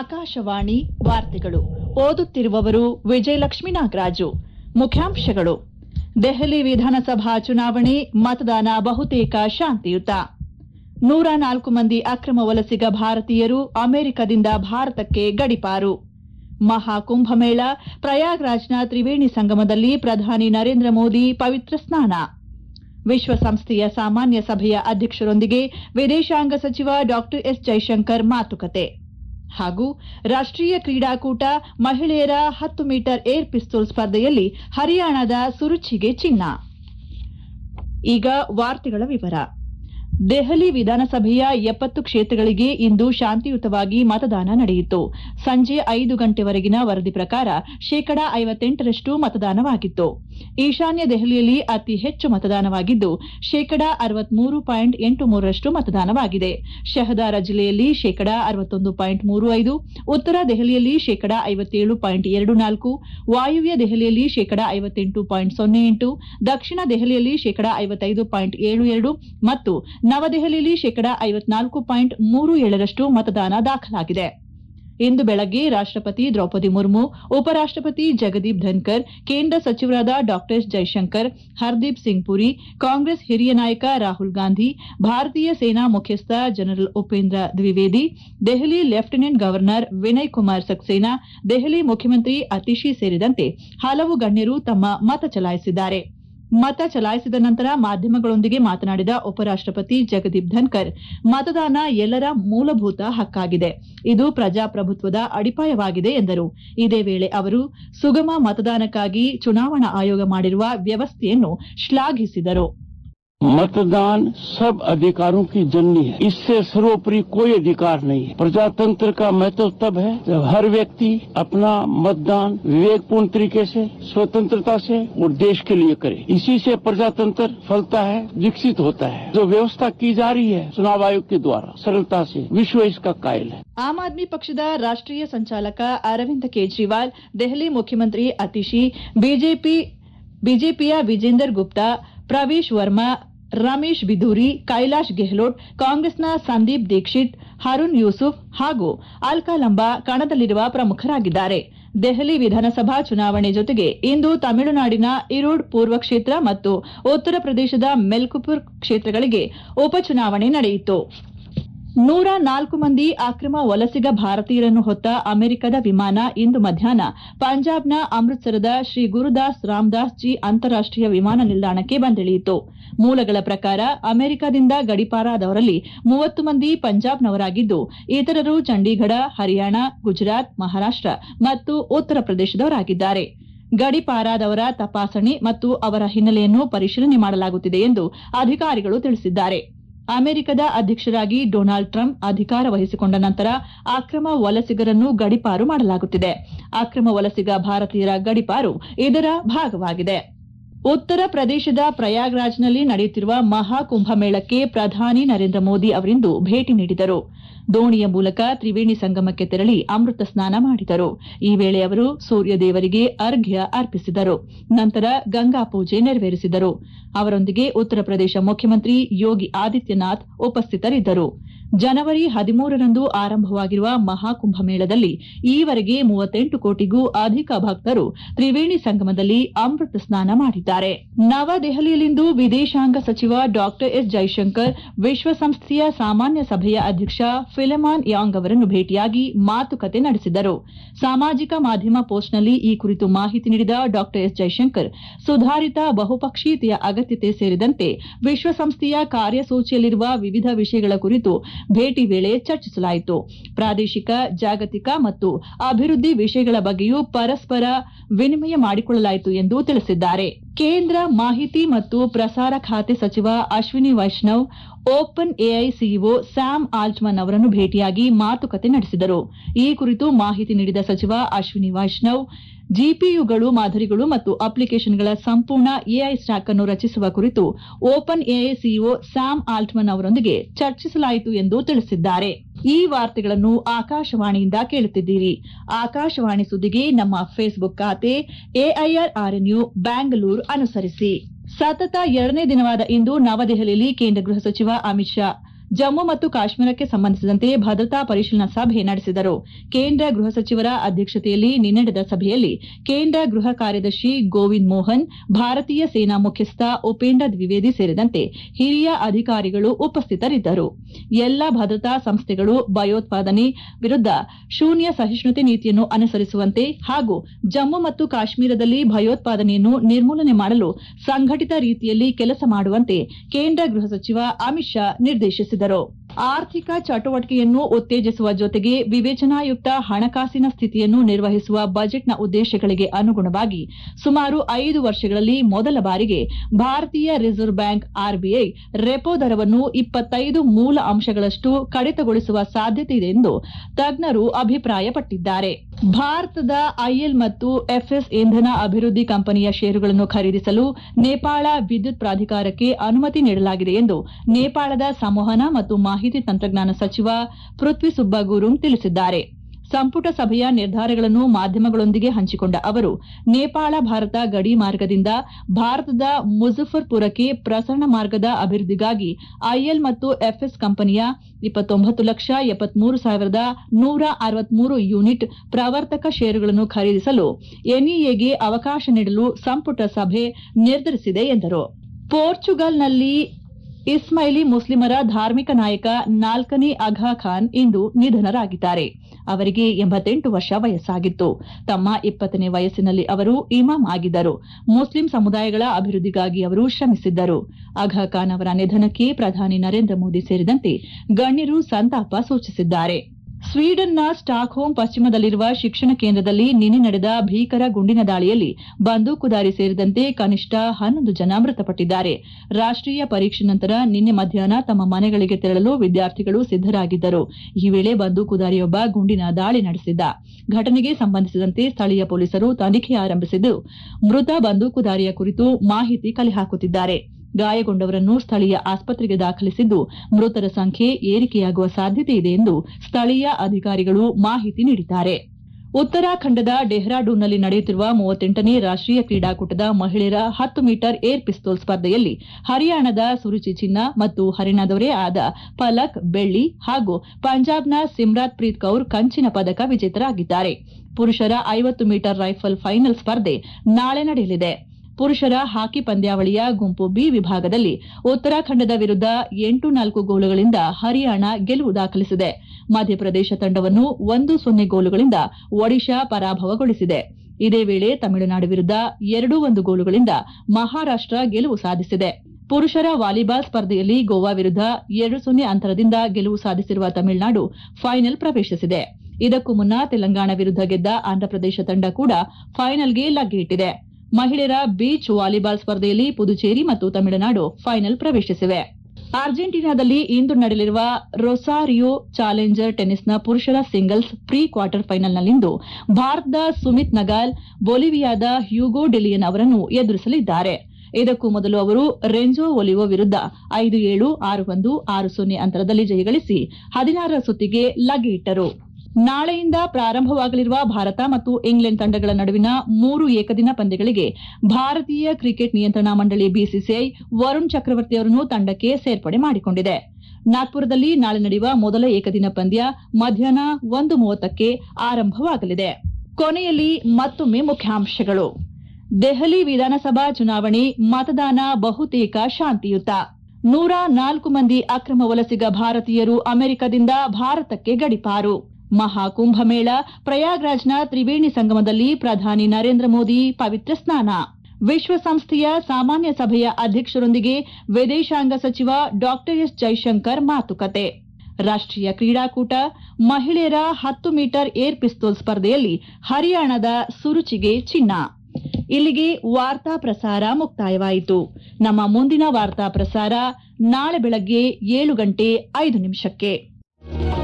ಆಕಾಶವಾಣಿ ವಾರ್ತೆಗಳು ಓದುತ್ತಿರುವವರು ವಿಜಯಲಕ್ಷ್ಮಿ ನಾಗರಾಜು ಮುಖ್ಯಾಂಶಗಳು ದೆಹಲಿ ವಿಧಾನಸಭಾ ಚುನಾವಣೆ ಮತದಾನ ಬಹುತೇಕ ಶಾಂತಿಯುತ ನೂರ ನಾಲ್ಕು ಮಂದಿ ಅಕ್ರಮ ವಲಸಿಗ ಭಾರತೀಯರು ಅಮೆರಿಕದಿಂದ ಭಾರತಕ್ಕೆ ಗಡಿಪಾರು ಮಹಾಕುಂಭಮೇಳ ಪ್ರಯಾಗ್ರಾಜ್ನ ತ್ರಿವೇಣಿ ಸಂಗಮದಲ್ಲಿ ಪ್ರಧಾನಿ ನರೇಂದ್ರ ಮೋದಿ ಪವಿತ್ರ ಸ್ನಾನ ವಿಶ್ವಸಂಸ್ಥೆಯ ಸಾಮಾನ್ಯ ಸಭೆಯ ಅಧ್ಯಕ್ಷರೊಂದಿಗೆ ವಿದೇಶಾಂಗ ಸಚಿವ ಡಾ ಎಸ್ ಜೈಶಂಕರ್ ಮಾತುಕತೆ ಹಾಗೂ ರಾಷ್ಟೀಯ ಕ್ರೀಡಾಕೂಟ ಮಹಿಳೆಯರ ಹತ್ತು ಮೀಟರ್ ಏರ್ ಪಿಸ್ತೂಲ್ ಸ್ಪರ್ಧೆಯಲ್ಲಿ ಹರಿಯಾಣದ ಸುರುಚಿಗೆ ಚಿನ್ನ ಈಗ ವಾರ್ತೆಗಳ ವಿವರ ದೆಹಲಿ ವಿಧಾನಸಭೆಯ ಎಪ್ಪತ್ತು ಕ್ಷೇತ್ರಗಳಿಗೆ ಇಂದು ಶಾಂತಿಯುತವಾಗಿ ಮತದಾನ ನಡೆಯಿತು ಸಂಜೆ ಐದು ಗಂಟೆವರೆಗಿನ ವರದಿ ಪ್ರಕಾರ ಶೇಕಡಾ ಐವತ್ತೆಂಟರಷ್ಟು ಮತದಾನವಾಗಿತ್ತು ಈಶಾನ್ಯ ದೆಹಲಿಯಲ್ಲಿ ಅತಿ ಹೆಚ್ಚು ಮತದಾನವಾಗಿದ್ದು ಶೇಕಡಾ ಅರವತ್ಮೂರು ಪಾಯಿಂಟ್ ಎಂಟು ಮೂರರಷ್ಟು ಮತದಾನವಾಗಿದೆ ಶಹದಾರ ಜಿಲ್ಲೆಯಲ್ಲಿ ಶೇಕಡಾ ಅರವತ್ತೊಂದು ಪಾಯಿಂಟ್ ಮೂರು ಐದು ಉತ್ತರ ದೆಹಲಿಯಲ್ಲಿ ಶೇಕಡಾ ಐವತ್ತೇಳು ಪಾಯಿಂಟ್ ಎರಡು ನಾಲ್ಕು ವಾಯುವ್ಯ ದೆಹಲಿಯಲ್ಲಿ ಶೇಕಡಾ ಐವತ್ತೆಂಟು ಪಾಯಿಂಟ್ ಸೊನ್ನೆ ಎಂಟು ದಕ್ಷಿಣ ದೆಹಲಿಯಲ್ಲಿ ಶೇಕಡಾ ಐವತ್ತೈದು ಪಾಯಿಂಟ್ ಏಳು ಎರಡು ಮತ್ತು ನವದೆಹಲಿಯಲ್ಲಿ ಶೇಕಡಾ ಐವತ್ನಾಲ್ಕು ಪಾಯಿಂಟ್ ಮೂರು ಏಳರಷ್ಟು ಮತದಾನ ದಾಖಲಾಗಿದೆ ಇಂದು ಬೆಳಗ್ಗೆ ರಾಷ್ಟಪತಿ ದ್ರೌಪದಿ ಮುರ್ಮು ಉಪರಾಷ್ಟಪತಿ ಜಗದೀಪ್ ಧನ್ಕರ್ ಕೇಂದ್ರ ಸಚಿವರಾದ ಡಾ ಎಸ್ ಜೈಶಂಕರ್ ಹರ್ದೀಪ್ ಸಿಂಗ್ ಪುರಿ ಕಾಂಗ್ರೆಸ್ ಹಿರಿಯ ನಾಯಕ ರಾಹುಲ್ ಗಾಂಧಿ ಭಾರತೀಯ ಸೇನಾ ಮುಖ್ಯಸ್ಥ general Upendra Dwivedi Delhi lieutenant governor Vinay Kumar Saxena Delhi ಮುಖ್ಯಮಂತ್ರಿ ಅತಿಶಿ ಸೇರಿದಂತೆ ಹಲವು ಗಣ್ಯರು ತಮ್ಮ ಮತ ಚಲಾಯಿಸಿದ್ದಾರೆ ಮತ ಚಲಾಯಿಸಿದ ನಂತರ ಮಾಧ್ಯಮಗಳೊಂದಿಗೆ ಮಾತನಾಡಿದ ಉಪರಾಷ್ಟಪತಿ ಜಗದೀಪ್ ಧನ್ಕರ್ ಮತದಾನ ಎಲ್ಲರ ಮೂಲಭೂತ ಹಕ್ಕಾಗಿದೆ ಇದು ಪ್ರಜಾಪ್ರಭುತ್ವದ ಅಡಿಪಾಯವಾಗಿದೆ ಎಂದರು ಇದೇ ವೇಳೆ ಅವರು ಸುಗಮ ಮತದಾನಕ್ಕಾಗಿ ಚುನಾವಣಾ ಆಯೋಗ ಮಾಡಿರುವ ವ್ಯವಸ್ಥೆಯನ್ನು ಶ್ಲಾಘಿಸಿದರು मतदान सब अधिकारों की जननी है इससे सर्वोपरि कोई अधिकार नहीं है प्रजातंत्र का महत्व तब है जब हर व्यक्ति अपना मतदान विवेकपूर्ण तरीके से स्वतंत्रता से और देश के लिए करे इसी से प्रजातंत्र फलता है विकसित होता है जो व्यवस्था की जा रही है चुनाव आयोग के द्वारा सरलता से विश्व इसका कायल है ಆಮ್ ಆದ್ಮಿ ಪಕ್ಷದ ರಾಷ್ಟೀಯ ಸಂಚಾಲಕ ಅರವಿಂದ್ ಕೇಜ್ರಿವಾಲ್ ದೆಹಲಿ ಮುಖ್ಯಮಂತ್ರಿ ಅತಿಶಿ ಬಿಜೆಪಿ ಬಿಜೆಪಿಯ ವಿಜೇಂದರ್ ಗುಪ್ತಾ ಪ್ರವೀಶ್ ವರ್ಮಾ ರಮೇಶ್ ಬಿಧೂರಿ ಕೈಲಾಶ್ ಗೆಹ್ಲೋಟ್ ಕಾಂಗ್ರೆಸ್ನ ಸಂದೀಪ್ ದೀಕ್ಷಿತ್ ಹರುಣ್ ಯೂಸುಫ್ ಹಾಗೂ ಅಲ್ಕಾ ಲಂಬಾ ಕಣದಲ್ಲಿರುವ ಪ್ರಮುಖರಾಗಿದ್ದಾರೆ ದೆಹಲಿ ವಿಧಾನಸಭಾ ಚುನಾವಣೆ ಜೊತೆಗೆ ಇಂದು ತಮಿಳುನಾಡಿನ ಇರೂಡ್ ಪೂರ್ವ ಕ್ಷೇತ್ರ ಮತ್ತು ಉತ್ತರ ಪ್ರದೇಶದ ಮೆಲ್ಕುಪುರ್ ಕ್ಷೇತ್ರಗಳಿಗೆ ಉಪಚುನಾವಣೆ ನಡೆಯಿತು ನೂರ ನಾಲ್ಕು ಮಂದಿ ಅಕ್ರಮ ವಲಸಿಗ ಭಾರತೀಯರನ್ನು ಹೊತ್ತ ಅಮೆರಿಕದ ವಿಮಾನ ಇಂದು ಮಧ್ಯಾಹ್ನ ಪಂಜಾಬ್ನ ಅಮೃತ್ಸರದ ಶ್ರೀ ಗುರುದಾಸ್ ರಾಮದಾಸ್ ಜಿ ಅಂತಾರಾಷ್ಟೀಯ ವಿಮಾನ ನಿಲ್ದಾಣಕ್ಕೆ ಬಂದಿಳಿಯಿತು ಮೂಲಗಳ ಪ್ರಕಾರ ಅಮೆರಿಕದಿಂದ ಗಡಿಪಾರಾದವರಲ್ಲಿ ಮೂವತ್ತು ಮಂದಿ ಪಂಜಾಬ್ನವರಾಗಿದ್ದು ಇತರರು ಚಂಡೀಗಢ ಹರಿಯಾಣ ಗುಜರಾತ್ ಮಹಾರಾಷ್ಟ ಮತ್ತು ಉತ್ತರ ಪ್ರದೇಶದವರಾಗಿದ್ದಾರೆ ಗಡಿಪಾರಾದವರ ತಪಾಸಣೆ ಮತ್ತು ಅವರ ಹಿನ್ನೆಲೆಯನ್ನು ಪರಿಶೀಲನೆ ಮಾಡಲಾಗುತ್ತಿದೆ ಎಂದು ಅಧಿಕಾರಿಗಳು ತಿಳಿಸಿದ್ದಾರೆ ಅಮೆರಿಕದ ಅಧ್ಯಕ್ಷರಾಗಿ ಡೊನಾಲ್ಡ್ ಟ್ರಂಪ್ ಅಧಿಕಾರ ವಹಿಸಿಕೊಂಡ ನಂತರ ಅಕ್ರಮ ವಲಸಿಗರನ್ನು ಗಡಿಪಾರು ಮಾಡಲಾಗುತ್ತಿದೆ ಅಕ್ರಮ ವಲಸಿಗ ಭಾರತೀಯರ ಗಡಿಪಾರು ಇದರ ಭಾಗವಾಗಿದೆ ಉತ್ತರ ಪ್ರದೇಶದ ಪ್ರಯಾಗ್ರಾಜ್ನಲ್ಲಿ ನಡೆಯುತ್ತಿರುವ ಮಹಾಕುಂಭಮೇಳಕ್ಕೆ ಪ್ರಧಾನಿ ನರೇಂದ್ರ ಮೋದಿ ಅವರಿಂದು ಭೇಟಿ ನೀಡಿದರು ದೋಣಿಯ ಮೂಲಕ ತ್ರಿವೇಣಿ ಸಂಗಮಕ್ಕೆ ತೆರಳಿ ಅಮೃತ ಸ್ನಾನ ಮಾಡಿದರು ಈ ವೇಳೆ ಅವರು ಸೂರ್ಯ ದೇವರಿಗೆ ಅರ್ಘ್ಯ ಅರ್ಪಿಸಿದರು ನಂತರ ಗಂಗಾ ಪೂಜೆ ನೆರವೇರಿಸಿದರು ಅವರೊಂದಿಗೆ ಉತ್ತರ ಪ್ರದೇಶ ಮುಖ್ಯಮಂತ್ರಿ ಯೋಗಿ ಆದಿತ್ಯನಾಥ್ ಉಪಸ್ಥಿತರಿದ್ದರು ಜನವರಿ ಹದಿಮೂರರಂದು ಆರಂಭವಾಗಿರುವ ಮಹಾಕುಂಭಮೇಳದಲ್ಲಿ ಈವರೆಗೆ ಮೂವತ್ತೆಂಟು ಕೋಟಿಗೂ ಅಧಿಕ ಭಕ್ತರು ತ್ರಿವೇಣಿ ಸಂಗಮದಲ್ಲಿ ಅಮೃತ ಸ್ನಾನ ಮಾಡಿದ್ದಾರೆ ನವದೆಹಲಿಯಲ್ಲಿಂದು ವಿದೇಶಾಂಗ ಸಚಿವ ಡಾ ಎಸ್ ಜೈಶಂಕರ್ ವಿಶ್ವಸಂಸ್ಥೆಯ ಸಾಮಾನ್ಯ ಸಭೆಯ ಅಧ್ಯಕ್ಷ ಫಿಲೆಮಾನ್ ಯಾಂಗ್ ಅವರನ್ನು ಭೇಟಿಯಾಗಿ ಮಾತುಕತೆ ನಡೆಸಿದರು ಸಾಮಾಜಿಕ ಮಾಧ್ಯಮ ಪೋಸ್ಟ್ನಲ್ಲಿ ಈ ಕುರಿತು ಮಾಹಿತಿ ನೀಡಿದ ಡಾ ಎಸ್ ಜೈಶಂಕರ್ ಸುಧಾರಿತ ಬಹುಪಕ್ಷೀಯತೆಯ ಅಗತ್ಯತೆ ಸೇರಿದಂತೆ ವಿಶ್ವಸಂಸ್ಥೆಯ ಕಾರ್ಯಸೂಚಿಯಲ್ಲಿರುವ ವಿವಿಧ ವಿಷಯಗಳ ಕುರಿತು ಭೇಟಿ ವೇಳೆ ಚರ್ಚಿಸಲಾಯಿತು ಪ್ರಾದೇಶಿಕ ಜಾಗತಿಕ ಮತ್ತು ಅಭಿವೃದ್ಧಿ ವಿಷಯಗಳ ಬಗ್ಗೆಯೂ ಪರಸ್ಪರ ವಿನಿಮಯ ಮಾಡಿಕೊಳ್ಳಲಾಯಿತು ಎಂದು ತಿಳಿಸಿದ್ದಾರೆ ಕೇಂದ್ರ ಮಾಹಿತಿ ಮತ್ತು ಪ್ರಸಾರ ಖಾತೆ ಸಚಿವ Ashwini Vaishnaw open AI CEO Sam Altman ಅವರನ್ನು ಭೇಟಿಯಾಗಿ ಮಾತುಕತೆ ನಡೆಸಿದರು ಈ ಕುರಿತು ಮಾಹಿತಿ ನೀಡಿದ ಸಚಿವ ಅಶ್ವಿನಿ ವೈಷ್ಣವ್ ಜಿಪಿಯುಗಳು ಮಾದರಿಗಳು ಮತ್ತು ಅಪ್ಲಿಕೇಶನ್ಗಳ ಸಂಪೂರ್ಣ ಎಐ ಸ್ಟ್ಯಾಕ್ ಅನ್ನು ರಚಿಸುವ ಕುರಿತು open AI CEO Sam Altman ಅವರೊಂದಿಗೆ ಚರ್ಚಿಸಲಾಯಿತು ಎಂದು ತಿಳಿಸಿದ್ದಾರೆ ಈ ವಾರ್ತೆಗಳನ್ನು ಆಕಾಶವಾಣಿಯಿಂದ ಕೇಳುತ್ತಿದ್ದೀರಿ ಆಕಾಶವಾಣಿ ಸುದ್ದಿಗೆ ನಮ್ಮ ಫೇಸ್ಬುಕ್ ಖಾತೆ ಎಐಆರ್ ಆರ್ಎನ್ಯು ಬ್ಯಾಂಗಲೂರು ಅನುಸರಿಸಿ ಸತತ ಎರಡನೇ ದಿನವಾದ ಇಂದು ನವದೆಹಲಿಯಲ್ಲಿ ಕೇಂದ್ರ ಗೃಹ ಸಚಿವ ಅಮಿತ್ ಶಾ ಜಮ್ಮು ಮತ್ತು ಕಾಶ್ಮೀರಕ್ಕೆ ಸಂಬಂಧಿಸಿದಂತೆ ಭದ್ರತಾ ಪರಿಶೀಲನಾ ಸಭೆ ನಡೆಸಿದರು ಕೇಂದ್ರ ಗೃಹ ಸಚಿವರ ಅಧ್ಯಕ್ಷತೆಯಲ್ಲಿ ನಿನ್ನೆ ನಡೆದ ಸಭೆಯಲ್ಲಿ ಕೇಂದ್ರ ಗೃಹ ಕಾರ್ಯದರ್ಶಿ ಗೋವಿಂದ್ ಮೋಹನ್ ಭಾರತೀಯ ಸೇನಾ ಮುಖ್ಯಸ್ಥ ಉಪೇಂದ್ರ ದ್ವಿವೇದಿ ಸೇರಿದಂತೆ ಹಿರಿಯ ಅಧಿಕಾರಿಗಳು ಉಪಸ್ಥಿತರಿದ್ದರು ಎಲ್ಲ ಭದ್ರತಾ ಸಂಸ್ಥೆಗಳು ಭಯೋತ್ಪಾದನೆ ವಿರುದ್ಧ ಶೂನ್ಯ ಸಹಿಷ್ಣುತೆ ನೀತಿಯನ್ನು ಅನುಸರಿಸುವಂತೆ ಹಾಗೂ ಜಮ್ಮು ಮತ್ತು ಕಾಶ್ಮೀರದಲ್ಲಿ ಭಯೋತ್ಪಾದನೆಯನ್ನು ನಿರ್ಮೂಲನೆ ಮಾಡಲು ಸಂಘಟಿತ ರೀತಿಯಲ್ಲಿ ಕೆಲಸ ಮಾಡುವಂತೆ ಕೇಂದ್ರ ಗೃಹ ಸಚಿವ ಅಮಿತ್ ಶಾ ನಿರ್ದೇಶಿಸಿದರು ಆರ್ಥಿಕ ಚಟುವಟಿಕೆಯನ್ನು ಉತ್ತೇಜಿಸುವ ಜೊತೆಗೆ ವಿವೇಚನಾಯುಕ್ತ ಹಣಕಾಸಿನ ಸ್ಥಿತಿಯನ್ನು ನಿರ್ವಹಿಸುವ ಬಜೆಟ್ನ ಉದ್ದೇಶಗಳಿಗೆ ಅನುಗುಣವಾಗಿ ಸುಮಾರು ಐದು ವರ್ಷಗಳಲ್ಲಿ ಮೊದಲ ಬಾರಿಗೆ ಭಾರತೀಯ ರಿಸರ್ವ್ ಬ್ಯಾಂಕ್ ಆರ್ಬಿಐ ರೆಪೋ ದರವನ್ನು ಇಪ್ಪತ್ತೈದು ಮೂಲ ಅಂಶಗಳಷ್ಟು ಕಡಿತಗೊಳಿಸುವ ಸಾಧ್ಯತೆ ಇದೆ ಎಂದು ತಜ್ಞರು ಅಭಿಪ್ರಾಯಪಟ್ಟಿದ್ದಾರೆ ಭಾರತದ ಐಎಲ್ ಮತ್ತು ಎಫ್ಎಸ್ ಇಂಧನ ಅಭಿವೃದ್ಧಿ ಕಂಪನಿಯ ಷೇರುಗಳನ್ನು ಖರೀದಿಸಲು ನೇಪಾಳ ವಿದ್ಯುತ್ ಪ್ರಾಧಿಕಾರಕ್ಕೆ ಅನುಮತಿ ನೀಡಲಾಗಿದೆ ಎಂದು ನೇಪಾಳದ ಸಂವಹನ ಮತ್ತು ಮಾಹಿತಿ ತಂತ್ರಜ್ಞಾನ ಸಚಿವ ಪೃಥ್ವಿ ಸುಬ್ಬ ಗುರುಂಗ್ ತಿಳಿಸಿದ್ದಾರೆ ಸಂಪುಟ ಸಭೆಯ ನಿರ್ಧಾರಗಳನ್ನು ಮಾಧ್ಯಮಗಳೊಂದಿಗೆ ಹಂಚಿಕೊಂಡ ಅವರು ನೇಪಾಳ ಭಾರತ ಗಡಿ ಮಾರ್ಗದಿಂದ ಭಾರತದ ಮುಜಫರ್ಪುರಕ್ಕೆ ಪ್ರಸರಣ ಮಾರ್ಗದ ಅಭಿವೃದ್ಧಿಗಾಗಿ ಐಎಲ್ ಮತ್ತು ಎಫ್ಎಸ್ ಕಂಪನಿಯ ಇಪ್ಪತ್ತೊಂಬತ್ತು ಲಕ್ಷ ಎಪ್ಪತ್ಮೂರು ಸಾವಿರದ ನೂರ ಅರವತ್ಮೂರು ಯೂನಿಟ್ ಪ್ರವರ್ತಕ ಷೇರುಗಳನ್ನು ಖರೀದಿಸಲು ಎನ್ಇಎಗೆ ಅವಕಾಶ ನೀಡಲು ಸಂಪುಟ ಸಭೆ ನಿರ್ಧರಿಸಿದೆ ಎಂದರು ಪೋರ್ಚುಗಲ್ನಲ್ಲಿ ಇಸ್ಮೈಲಿ ಮುಸ್ಲಿಮರ ಧಾರ್ಮಿಕ ನಾಯಕ ನಾಲ್ಕನೇ ಅಘಾ ಖಾನ್ ಇಂದು ನಿಧನರಾಗಿದ್ದಾರೆ ಅವರಿಗೆ ಎಂಬತ್ತೆಂಟು ವರ್ಷ ವಯಸ್ಸಾಗಿತ್ತು ತಮ್ಮ ಇಪ್ಪತ್ತನೇ ವಯಸ್ಸಿನಲ್ಲಿ ಅವರು ಇಮಾಮ್ ಆಗಿದ್ದರು ಮುಸ್ಲಿಂ ಸಮುದಾಯಗಳ ಅಭಿವೃದ್ಧಿಗಾಗಿ ಅವರು ಶ್ರಮಿಸಿದ್ದರು ಅಘಾ ಖಾನ್ ಅವರ ನಿಧನಕ್ಕೆ ಪ್ರಧಾನಿ ನರೇಂದ್ರ ಮೋದಿ ಸೇರಿದಂತೆ ಗಣ್ಯರು ಸಂತಾಪ ಸೂಚಿಸಿದ್ದಾರೆ ಸ್ವೀಡನ್ನ ಸ್ಟಾಕ್ಹೋಮ್ ಪಶ್ಚಿಮದಲ್ಲಿರುವ ಶಿಕ್ಷಣ ಕೇಂದ್ರದಲ್ಲಿ ನಿನ್ನೆ ನಡೆದ ಭೀಕರ ಗುಂಡಿನ ದಾಳಿಯಲ್ಲಿ ಬಂದೂಕುದಾರಿ ಸೇರಿದಂತೆ ಕನಿಷ್ಠ ಹನ್ನೊಂದು ಜನ ಮೃತಪಟ್ಟಿದ್ದಾರೆ ರಾಷ್ಟೀಯ ಪರೀಕ್ಷೆ ನಂತರ ನಿನ್ನೆ ಮಧ್ಯಾಹ್ನ ತಮ್ಮ ಮನೆಗಳಿಗೆ ತೆರಳಲು ವಿದ್ಯಾರ್ಥಿಗಳು ಸಿದ್ದರಾಗಿದ್ದರು ಈ ವೇಳೆ ಬಂದೂಕುದಾರಿಯೊಬ್ಬ ಗುಂಡಿನ ದಾಳಿ ನಡೆಸಿದ್ದ ಘಟನೆಗೆ ಸಂಬಂಧಿಸಿದಂತೆ ಸ್ಥಳೀಯ ಪೊಲೀಸರು ತನಿಖೆ ಆರಂಭಿಸಿದ್ದು ಮೃತ ಬಂದೂಕುದಾರಿಯ ಕುರಿತು ಮಾಹಿತಿ ಕಲೆ ಹಾಕುತ್ತಿದ್ದಾರೆ ಗಾಯಗೊಂಡವರನ್ನು ಸ್ಥಳೀಯ ಆಸ್ಪತ್ರೆಗೆ ದಾಖಲಿಸಿದ್ದು ಮೃತರ ಸಂಖ್ಯೆ ಏರಿಕೆಯಾಗುವ ಸಾಧ್ಯತೆ ಇದೆ ಎಂದು ಸ್ಥಳೀಯ ಅಧಿಕಾರಿಗಳು ಮಾಹಿತಿ ನೀಡಿದ್ದಾರೆ ಉತ್ತರಾಖಂಡದ ಡೆಹ್ರಾಡೂನ್ನಲ್ಲಿ ನಡೆಯುತ್ತಿರುವ ಮೂವತ್ತೆಂಟನೇ ರಾಷ್ಟೀಯ ಕ್ರೀಡಾಕೂಟದ ಮಹಿಳೆಯರ ಹತ್ತು ಮೀಟರ್ ಏರ್ ಪಿಸ್ತೂಲ್ ಸ್ಪರ್ಧೆಯಲ್ಲಿ ಹರಿಯಾಣದ ಸುರುಚಿ ಚಿನ್ನ ಮತ್ತು ಹರಿಯಾಣದವರೇ ಆದ ಪಲಕ್ ಬೆಳ್ಳಿ ಹಾಗೂ ಪಂಜಾಬ್ನ ಸಿಮ್ರಾತ್ ಪ್ರೀತ್ ಕೌರ್ ಕಂಚಿನ ಪದಕ ವಿಜೇತರಾಗಿದ್ದಾರೆ ಪುರುಷರ ಐವತ್ತು ಮೀಟರ್ ರೈಫಲ್ ಫೈನಲ್ ಸ್ಪರ್ಧೆ ನಾಳೆ ನಡೆಯಲಿದೆ ಪುರುಷರ ಹಾಕಿ ಪಂದ್ಯಾವಳಿಯ ಗುಂಪು ಬಿ ವಿಭಾಗದಲ್ಲಿ ಉತ್ತರಾಖಂಡದ ವಿರುದ್ಧ ಎಂಟು ನಾಲ್ಕು ಗೋಲುಗಳಿಂದ ಹರಿಯಾಣ ಗೆಲುವು ದಾಖಲಿಸಿದೆ ಮಧ್ಯಪ್ರದೇಶ ತಂಡವನ್ನು ಒಂದು ಸೊನ್ನೆ ಗೋಲುಗಳಿಂದ ಒಡಿಶಾ ಪರಾಭವಗೊಳಿಸಿದೆ ಇದೇ ವೇಳೆ ತಮಿಳುನಾಡು ವಿರುದ್ಧ ಎರಡೂ ಒಂದು ಗೋಲುಗಳಿಂದ ಮಹಾರಾಷ್ಟ ಗೆಲುವು ಸಾಧಿಸಿದೆ ಪುರುಷರ ವಾಲಿಬಾಲ್ ಸ್ಪರ್ಧೆಯಲ್ಲಿ ಗೋವಾ ವಿರುದ್ಧ ಎರಡು ಸೊನ್ನೆ ಅಂತರದಿಂದ ಗೆಲುವು ಸಾಧಿಸಿರುವ ತಮಿಳುನಾಡು ಫೈನಲ್ ಪ್ರವೇಶಿಸಿದೆ ಇದಕ್ಕೂ ಮುನ್ನ ತೆಲಂಗಾಣ ವಿರುದ್ಧ ಗೆದ್ದ ಆಂಧ್ರಪ್ರದೇಶ ತಂಡ ಕೂಡ ಫೈನಲ್ಗೆ ಲಗ್ಗೆಯಿಟ್ಟಿದೆ ಮಹಿಳೆಯರ ಬೀಚ್ ವಾಲಿಬಾಲ್ ಸ್ಪರ್ಧೆಯಲ್ಲಿ ಪುದುಚೇರಿ ಮತ್ತು ತಮಿಳುನಾಡು ಫೈನಲ್ ಪ್ರವೇಶಿಸಿವೆ ಅರ್ಜೆಂಟೀನಾದಲ್ಲಿ ಇಂದು ನಡೆಯಲಿರುವ ರೊಸಾರಿಯೋ ಚಾಲೆಂಜರ್ ಟೆನ್ನಿಸ್ನ ಪುರುಷರ ಸಿಂಗಲ್ಸ್ ಪ್ರೀ ಕ್ವಾರ್ಟರ್ ಫೈನಲ್ನಲ್ಲಿಂದು ಭಾರತದ ಸುಮಿತ್ ನಗಾಲ್ ಬೊಲಿವಿಯಾದ ಹ್ಯೂಗೋ ಡೆಲಿಯನ್ ಅವರನ್ನು ಎದುರಿಸಲಿದ್ದಾರೆ ಇದಕ್ಕೂ ಮೊದಲು ಅವರು ರೆಂಜೋ ಒಲಿವೋ ವಿರುದ್ಧ ಐದು ಏಳು ಆರು ಒಂದು ಆರು ಸೊನ್ನೆ ಅಂತರದಲ್ಲಿ ಜಯಗಳಿಸಿ ಹದಿನಾರರ ಸುತ್ತಿಗೆ ಲಗ್ಗೆಯಿಟ್ಟರು ನಾಳೆಯಿಂದ ಪ್ರಾರಂಭವಾಗಲಿರುವ ಭಾರತ ಮತ್ತು ಇಂಗ್ಲೆಂಡ್ ತಂಡಗಳ ನಡುವಿನ ಮೂರು ಏಕದಿನ ಪಂದ್ಯಗಳಿಗೆ ಭಾರತೀಯ ಕ್ರಿಕೆಟ್ ನಿಯಂತ್ರಣಾ ಮಂಡಳಿ ಬಿಸಿಸಿಐ ವರುಣ್ ಚಕ್ರವರ್ತಿ ಅವರನ್ನು ತಂಡಕ್ಕೆ ಸೇರ್ಪಡೆ ಮಾಡಿಕೊಂಡಿದೆ ನಾಗ್ಪುರದಲ್ಲಿ ನಾಳೆ ನಡೆಯುವ ಮೊದಲ ಏಕದಿನ ಪಂದ್ಯ ಮಧ್ಯಾಹ್ನ ಒಂದು ಮೂವತ್ತಕ್ಕೆ ಆರಂಭವಾಗಲಿದೆ ಕೊನೆಯಲ್ಲಿ ಮತ್ತೊಮ್ಮೆ ಮುಖ್ಯಾಂಶಗಳು ದೆಹಲಿ ವಿಧಾನಸಭಾ ಚುನಾವಣೆ ಮತದಾನ ಬಹುತೇಕ ಶಾಂತಿಯುತ ನೂರ ನಾಲ್ಕು ಮಂದಿ ಅಕ್ರಮ ವಲಸಿಗ ಭಾರತೀಯರು ಅಮೆರಿಕದಿಂದ ಭಾರತಕ್ಕೆ ಗಡಿಪಾರು ಮಹಾಕುಂಭಮೇಳ ಪ್ರಯಾಗ್ರಾಜ್ನ ತ್ರಿವೇಣಿ ಸಂಗಮದಲ್ಲಿ ಪ್ರಧಾನಿ ನರೇಂದ್ರ ಮೋದಿ ಪವಿತ್ರ ಸ್ನಾನ ವಿಶ್ವಸಂಸ್ಥೆಯ ಸಾಮಾನ್ಯ ಸಭೆಯ ಅಧ್ಯಕ್ಷರೊಂದಿಗೆ ವಿದೇಶಾಂಗ ಸಚಿವ ಡಾ ಎಸ್ ಜೈಶಂಕರ್ ಮಾತುಕತೆ ರಾಷ್ಟೀಯ ಕ್ರೀಡಾಕೂಟ ಮಹಿಳೆಯರ ಹತ್ತು ಮೀಟರ್ ಏರ್ ಪಿಸ್ತೂಲ್ ಸ್ಪರ್ಧೆಯಲ್ಲಿ ಹರಿಯಾಣದ ಸುರುಚಿಗೆ ಚಿನ್ನ ಇಲ್ಲಿಗೆ ವಾರ್ತಾ ಪ್ರಸಾರ ಮುಕ್ತಾಯವಾಯಿತು ನಮ್ಮ ಮುಂದಿನ ವಾರ್ತಾ ಪ್ರಸಾರ ನಾಳೆ ಬೆಳಗ್ಗೆ ಏಳು ಗಂಟೆ ಐದು ನಿಮಿಷಕ್ಕೆ